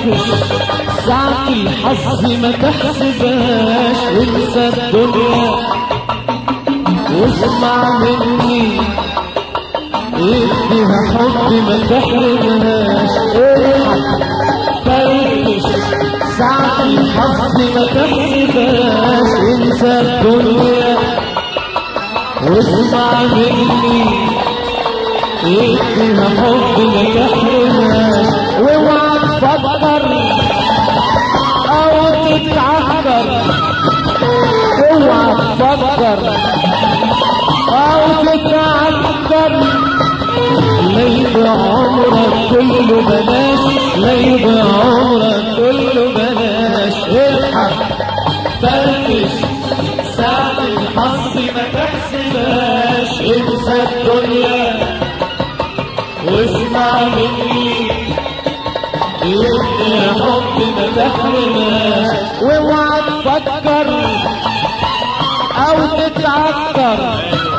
فرفش ساعة الحظ ما تحسبهاش انسى الدنيا واسمع مني اديها حب ما تحرمهاش الحق فرفش ساعة الحظ ما تحسبهاش انسى الدنيا واسمع مني اديها حب ما تحرمهاش واوعى تفكر او تتعكر اوعى تفكر او تتعكر ليبقى عمرك كله بلاش ليبقى عمرك كله بلاش الحق فرفش ساعة الحظ ما تحسبهاش انسى الدنيا واسمع مني يدي حب ما تحرمهاش واوعى تفكر او تتعكر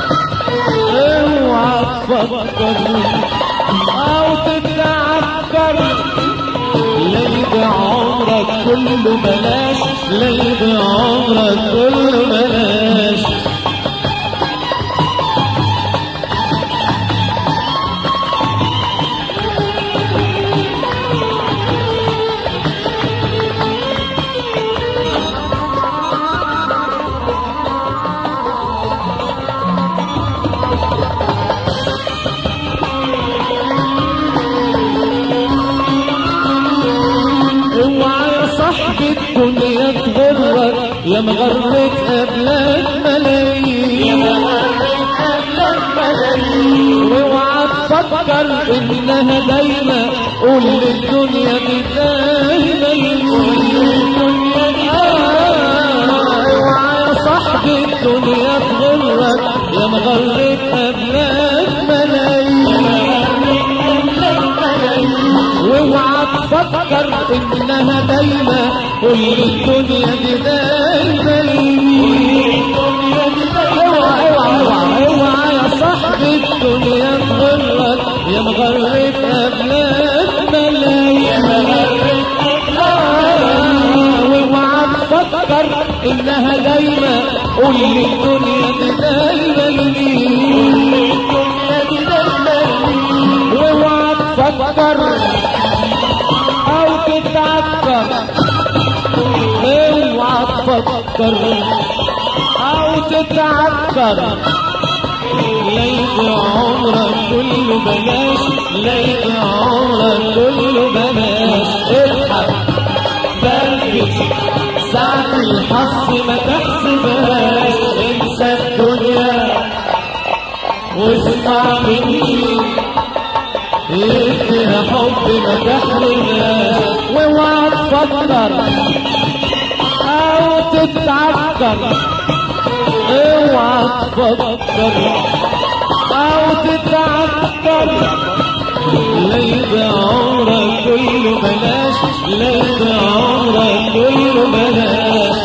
اوعى تفكر او تتعكر ليبقى عمرك كله بلاش ليبقى عمرك كله بلاش اوعى يا صاحبي الدنيا تغرك يا مغرك قبلك ملايين اوعى تفكر انها دايما قول للدنيا دي دايما اوعى يا صاحبي الدنيا تغرك يا مغرك قبلك ملايين واوعى تفكر انها دايما كل الدنيا دي دايما اوعى اوعى اوعى اوعى يا صاحبي الدنيا تغرك يا مغرب قبلك ملايين آه، واوعى تفكر انها دايما قول لي الدنيا دي دايما واوعى تفكر او تتعكر اوعى تفكر او تتعكر ليك عمرك كله بلاش ليك عمرك كله بلاش اضحك فرفش ساعة الحظ ما تحسبهاش انسى الدنيا واسمع مني اديها حب ما تحرمهاش واوعى تفكر او تتعكر اوعى تفكر او تتعكر ليبقى عمرك كله بلاش ليبقى عمرك كله بلاش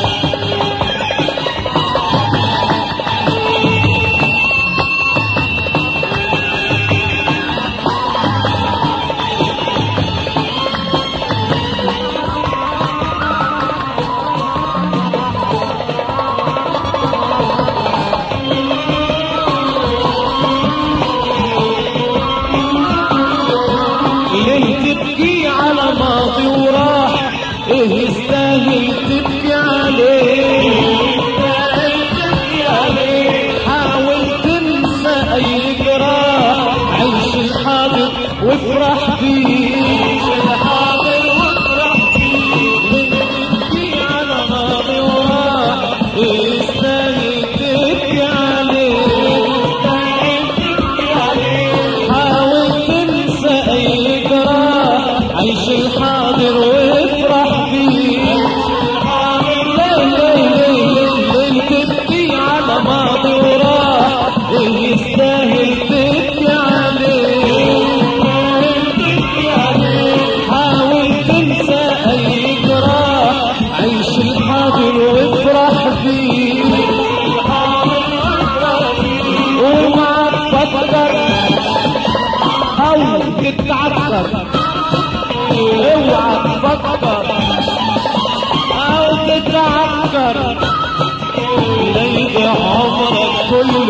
ليه تبكي على ماضي وراح ايه يستاهل تبكي عليه حاول تنسى اي جراح عيش الحاضر وافرح فيه ليه تبكي على ماضي وراح ايه يستاهل تبكي عليه حاول تنسى اي جراح عيش الحاضر وافرح فيه لا لا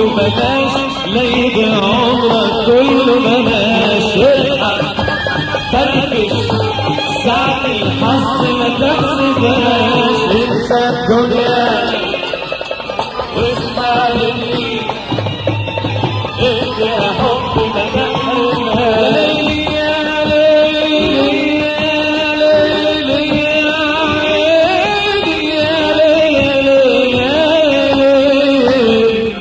كله بلاش لا يضيع عمرك كله بلاش الحق فركش ساعة الحظ ما تحسبهاش انسى الدنيا واسمع مني ادي يا حب ما تحرمهاش يا ليلي يا ليلي يا عيني يا ليلي يا ليلي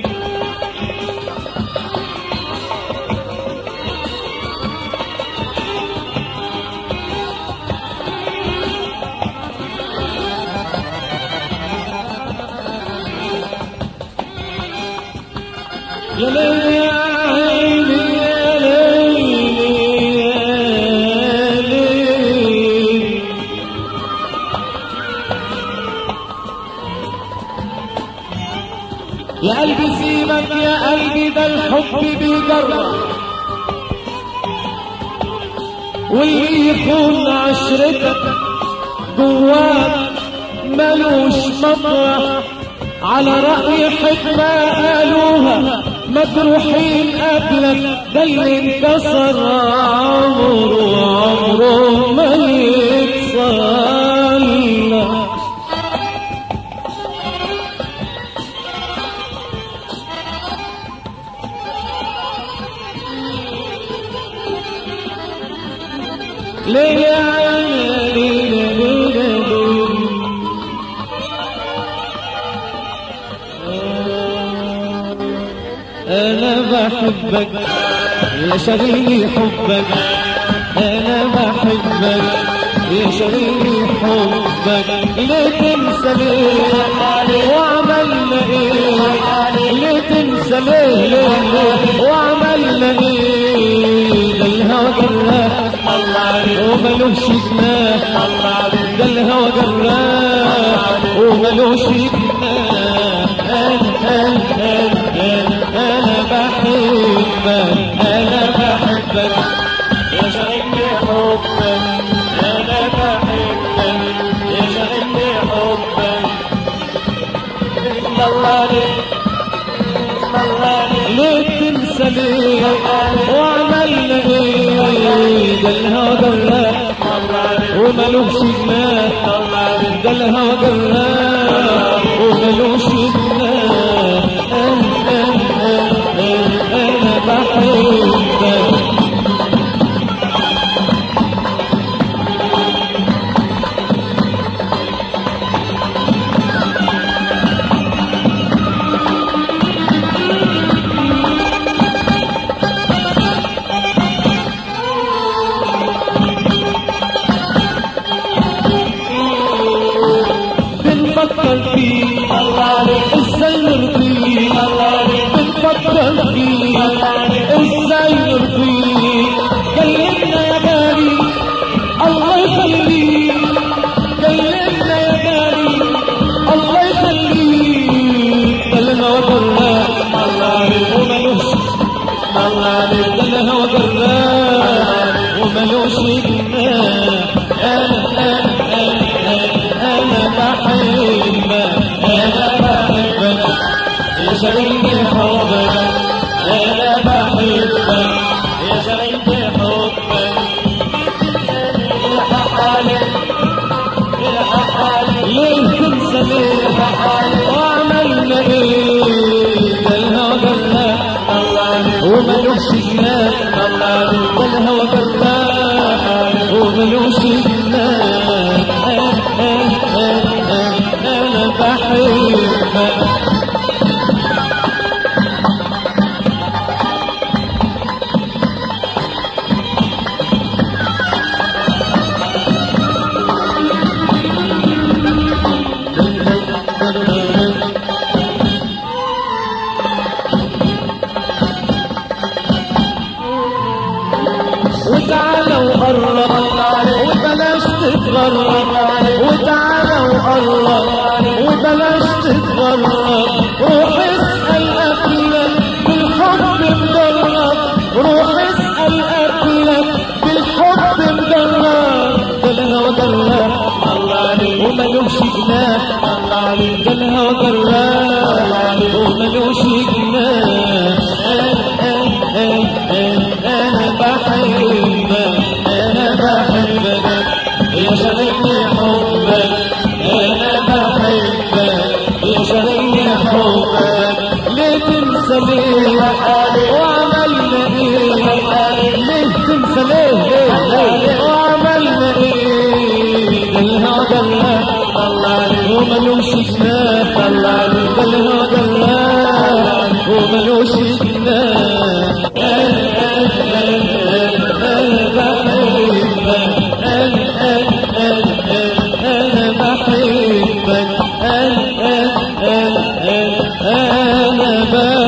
يا ليلي يا عيني يا ليلي يا ليلي يا قلبي سيبك يا قلبي ده الحب بيجرب واللي يخون عشرتك جواك ملوش مطرح على رأي حكمة قالوها مجروحين قبلك ده اللي انكسر عمره عمره ما يتصلح ليه يا عيني ليه ليه ليه ليه أنا بحبك يا شغيلي حبك أنا بحبك يا شغيلي حبك ليه تنسى ليه وعملنا إيه ليه تنسى ليه ليه ليه وعملنا إيه ده الهوى جراح وملوش جناح ده الهوى جراح وملوش جناح أنا أنا أنا أنا بحبك أنا بحبك يا شغلني حبك أنا بحبك يا شغلني حبك الله عليك ليه تنسى ليه وعملنا ايه ده الهوى جراح وملوش جناح ده الهوى جراح وملوش جناح انا انا انا انا بحبك بنفكر فيه ازاي نرضيه بنفكر فيه ازاي نرضيه كلمنا يا باري الله يخليك كلمنا يا باري الله يخليك الهوى جراح وملوش ده الهوى جراح وملوش جناح انا انا انا انا بحبك انا بحبك يا شغلني حبك انا بحبك يا شغلني حبك الحق عليك الحق عليك ليه تنسى ليه وعملنا ايه ده الهوى جراح وملوش جناح ده الهوى جراح وملوش جناح انا انا انا انا بحبك وتعالى وقرب وبلاش تتغرب وتعالى وقرب وبلاش تتغرب روح اسأل أكلك بالحب مجرب روح اسأل أكلك بالحب مجرب ده الهوى جراح وملوش جناح ده الهوى جراح وملوش جناح وملوش جناح طلع البلها دلال وملوش جناح انا بحبك انا انا بحبك انا انا انا